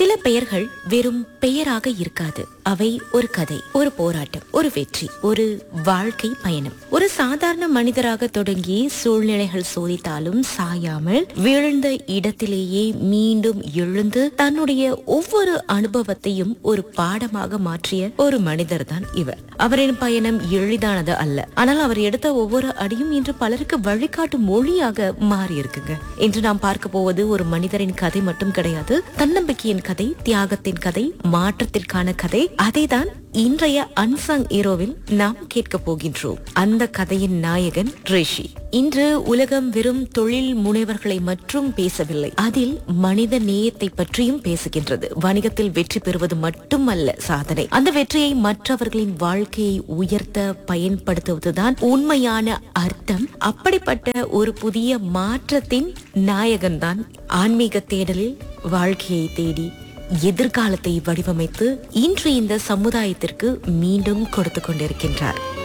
சில பெயர்கள் வெறும் பெயராக இருக்காது அவை ஒரு கதை ஒரு போராட்டம் ஒரு வெற்றி ஒரு வாழ்க்கை பயணம் ஒரு சாதாரண மனிதராக தொடங்கி சூழ்நிலைகள் சோதித்தாலும் சாயாமல் வீழ்ந்த இடத்திலேயே மீண்டும் எழுந்து தன்னுடைய ஒவ்வொரு அனுபவத்தையும் ஒரு பாடமாக மாற்றிய ஒரு மனிதர் தான் இவர் அவரின் பயணம் எளிதானது அல்ல ஆனால் அவர் எடுத்த ஒவ்வொரு அடியும் இன்று பலருக்கு வழிகாட்டும் மொழியாக மாறி இருக்குங்க இன்று நாம் பார்க்க போவது ஒரு மனிதரின் கதை மட்டும் கிடையாது தன்னம்பிக்கையின் கதை தியாகத்தின் கதை மாற்றத்திற்கான கதை அதைதான் இன்றைய அன்சங் ஹீரோவில் நாம் கேட்க போகின்றோம் அந்த கதையின் நாயகன் ரிஷி இன்று உலகம் வெறும் தொழில் முனைவர்களை மட்டும் பேசவில்லை அதில் மனித நேயத்தை பற்றியும் பேசுகின்றது வணிகத்தில் வெற்றி பெறுவது மட்டுமல்ல சாதனை அந்த வெற்றியை மற்றவர்களின் வாழ்க்கையை உயர்த்த பயன்படுத்துவதுதான் உண்மையான அர்த்தம் அப்படிப்பட்ட ஒரு புதிய மாற்றத்தின் நாயகன் தான் ஆன்மீக தேடலில் வாழ்க்கையை தேடி எதிர்காலத்தை வடிவமைத்து இன்று இந்த சமுதாயத்திற்கு மீண்டும் கொடுத்து கொண்டிருக்கின்றார்